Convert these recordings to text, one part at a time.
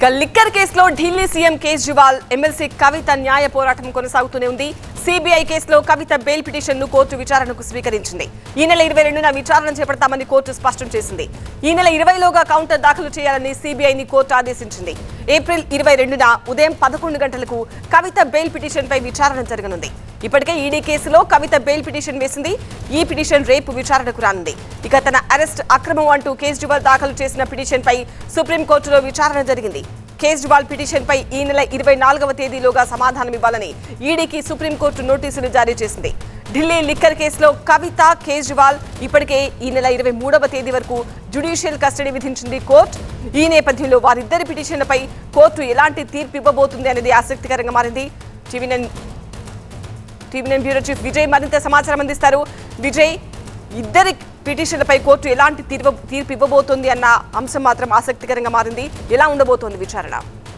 ఇక లిక్కర్ కేసులో Delhi CM Kejriwal MLC Kavitha న్యాయ పోరాటం కొనసాగుతూనే ఉంది సిబిఐ కేసులో కవిత బెయిల్ పిటిషన్ ను కోర్టు విచారణకు స్వీకరించింది ఈ నెల ఇరవై రెండున విచారణ చేపడతామని కోర్టు స్పష్టం చేసింది ఈ నెల ఇరవైలోగా కౌంటర్ దాఖలు చేయాలని సిబిఐని కోర్టు ఆదేశించింది ఏప్రిల్ ఇరవై రెండున ఉదయం పదకొండు గంటలకు కవిత బెయిల్ పిటిషన్ పై విచారణ జరగనుంది ఇప్పటికే ఈడీ కేసులో కవిత బెయిల్ పిటిషన్ వేసింది ఈ పిటిషన్ రేపు విచారణకు రానుంది ఇక తన అరెస్ట్ అక్రమం అంటూ కేజ్రీవాల్ దాఖలు చేసిన పిటిషన్ పై సుప్రీంకోర్టులో విచారణ జరిగింది కేజ్రీవాల్ పిటిషన్ పై ఈ నెల ఇరవై నాలుగవ తేదీలోగా సమాధానం ఇవ్వాలని ఈడీకి సుప్రీంకోర్టు నోటీసులు జారీ చేసింది ఢిల్లీ లిక్కర్ కేసులో కవిత కేజ్రీవాల్ ఇప్పటికే ఈ నెల ఇరవై మూడవ తేదీ వరకు జ్యుడిషియల్ కస్టడీ విధించింది కోర్టు ఈ నేపథ్యంలో వారిద్దరి పిటిషన్లపై కోర్టు ఎలాంటి తీర్పు ఇవ్వబోతుంది అనేది ఆసక్తికరంగా మారింది TV nine TV nine bureau chief Vijay మరింత సమాచారం అందిస్తారు విజయ్ ఇద్దరి పిటిషన్లపై కోర్టు ఎలాంటి తీర్పు తీర్పు ఇవ్వబోతోంది అన్న అంశం మాత్రం ఆసక్తికరంగా మారింది ఎలా ఉండబోతోంది విచారణ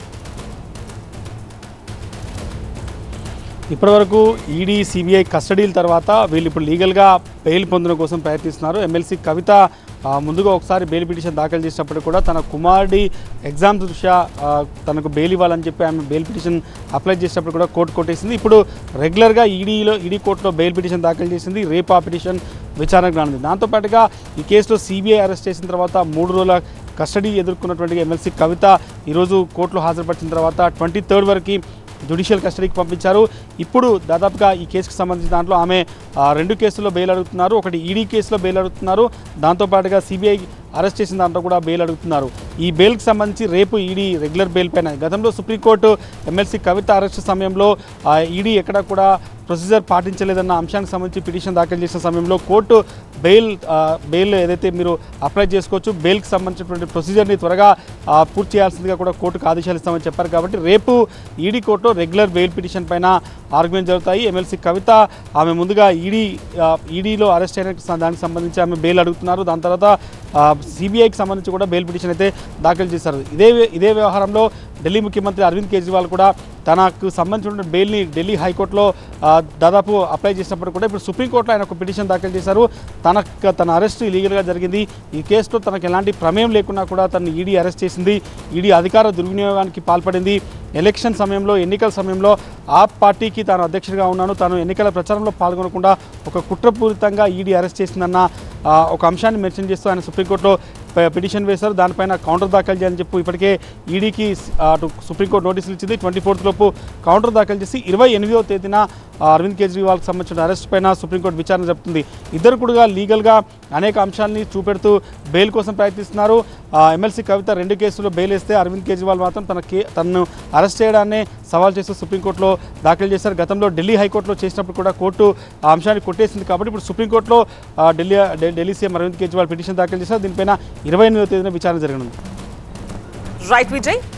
ఇప్పటివరకు ఈడీ సిబిఐ కస్టడీల తర్వాత వీళ్ళు ఇప్పుడు లీగల్గా బెయిల్ పొందడం కోసం ప్రయత్నిస్తున్నారు ఎమ్మెల్సీ కవిత ఆ, ముందుగా ఒకసారి బెయిల్ పిటిషన్ దాఖలు చేసినప్పుడు కూడా తన కుమారుడి ఎగ్జామ్ దృష్ట్యా ఆ, తనకు బెయిల్ ఇవ్వాలని చెప్పి ఆమె బెయిల్ పిటిషన్ అప్లై చేసినప్పుడు కూడా కోర్టు కొట్టేసింది ఇప్పుడు రెగ్యులర్గా ఈడీలో ఈడీ కోర్టులో బెయిల్ పిటిషన్ దాఖలు చేసింది రేపు ఆ పిటిషన్ విచారణకు రానుంది దాంతోపాటుగా ఈ కేసులో సిబిఐ అరెస్ట్ చేసిన తర్వాత మూడు రోజుల కస్టడీ ఎదుర్కొన్నటువంటి ఎమ్మెల్సీ కవిత ఈరోజు కోర్టులో హాజరుపరిచిన తర్వాత ట్వంటీ థర్డ్ వరకు జ్యుడిషియల్ కస్టడీకి పంపించారు ఇప్పుడు దాదాపుగా ఈ కేసుకు సంబంధించిన దాంట్లో ఆమె ఆ, రెండు కేసుల్లో బెయిల్ అడుగుతున్నారు ఒకటి ఈడీ కేసులో బెయిల్ అడుగుతున్నారు దాంతోపాటుగా సిబిఐ అరెస్ట్ చేసిన దాంట్లో కూడా బెయిల్ అడుగుతున్నారు ఈ బెయిల్కి సంబంధించి రేపు ఈడీ రెగ్యులర్ బెయిల్ పైన గతంలో సుప్రీంకోర్టు ఎమ్మెల్సీ కవిత అరెస్ట్ సమయంలో ఆ, ఈడీ ఎక్కడా కూడా ప్రొసీజర్ పాటించలేదన్న అంశానికి సంబంధించి పిటిషన్ దాఖలు చేసిన సమయంలో కోర్టు బెయిల్ ఆ, బెయిల్ ఏదైతే మీరు అప్లై చేసుకోవచ్చు బెయిల్కి సంబంధించినటువంటి ప్రొసీజర్ని త్వరగా ఆ, పూర్తి చేయాల్సిందిగా కూడా కోర్టుకు ఆదేశాలు ఇస్తామని చెప్పారు కాబట్టి రేపు ఈడీ కోర్టులో రెగ్యులర్ బెయిల్ పిటిషన్ పైన ఆర్గ్యుమెంట్ జరుగుతాయి ఎమ్మెల్సీ కవిత ఆమె ముందుగా ఈడీ ఈడీలో అరెస్ట్ అయిన స- దానికి సంబంధించి ఆమె బెయిల్ అడుగుతున్నారు దాని తర్వాత సిబిఐకి సంబంధించి కూడా బెయిల్ పిటిషన్ అయితే దాఖలు చేశారు ఇదే ఇదే వ్యవహారంలో ఢిల్లీ ముఖ్యమంత్రి అరవింద్ కేజ్రీవాల్ కూడా తనకు సంబంధించిన బెయిల్ని ఢిల్లీ హైకోర్టులో ఆ, దాదాపు అప్లై చేసినప్పుడు కూడా ఇప్పుడు సుప్రీంకోర్టులో ఆయన ఒక పిటిషన్ దాఖలు చేశారు తన తన అరెస్ట్ ఇలీగల్గా జరిగింది ఈ కేసులో తనకు ఎలాంటి ప్రమేయం లేకున్నా కూడా తను ఈడీ అరెస్ట్ చేసింది ఈడీ అధికార దుర్వినియోగానికి పాల్పడింది ఎలక్షన్ సమయంలో ఎన్నికల సమయంలో ఆ పార్టీకి తాను అధ్యక్షుడిగా ఉన్నాను తాను ఎన్నికల ప్రచారంలో పాల్గొనకుండా ఒక కుట్రపూరితంగా ఈడీ అరెస్ట్ చేసిందన్న ఆ, ఒక అంశాన్ని మెన్షన్ చేస్తూ ఆయన సుప్రీంకోర్టులో ప- పిటిషన్ వేశారు దానిపైన కౌంటర్ దాఖలు చేయాలని చెప్పి ఇప్పటికే ఈడీకి అటు సుప్రీంకోర్టు నోటీసులు ఇచ్చింది ట్వంటీ ఫోర్త్ లోపు కౌంటర్ దాఖలు చేసి ఇరవై ఎనిమిదవ తేదీన ఆ, అరవింద్ కేజ్రీవాల్కి సంబంధించిన అరెస్ట్ పైన సుప్రీంకోర్టు విచారణ జరుపుతుంది ఇద్దరు కూడా లీగల్గా అనేక అంశాలని చూపెడుతూ బెయిల్ కోసం ప్రయత్నిస్తున్నారు ఆ, ఎమ్మెల్సీ కవిత రెండు కేసుల్లో బెయిల్ వేస్తే అరవింద్ కేజ్రీవాల్ మాత్రం తన కే తనను అరెస్ట్ చేయడాన్ని సవాల్ చేస్తూ సుప్రీంకోర్టులో దాఖలు చేశారు గతంలో ఢిల్లీ హైకోర్టులో చేసినప్పుడు కూడా కోర్టు ఆ అంశాన్ని కొట్టేసింది కాబట్టి ఇప్పుడు సుప్రీంకోర్టులో ఆ, ఢిల్లీ ఢి- ఢిల్లీ సీఎం అరవింద్ కేజ్రీవాల్ పిటిషన్ దాఖలు చేశారు దీనిపైన ఇరవై ఎనిమిదో తేదీన విచారణ జరగనుంది రైట్ విజయ్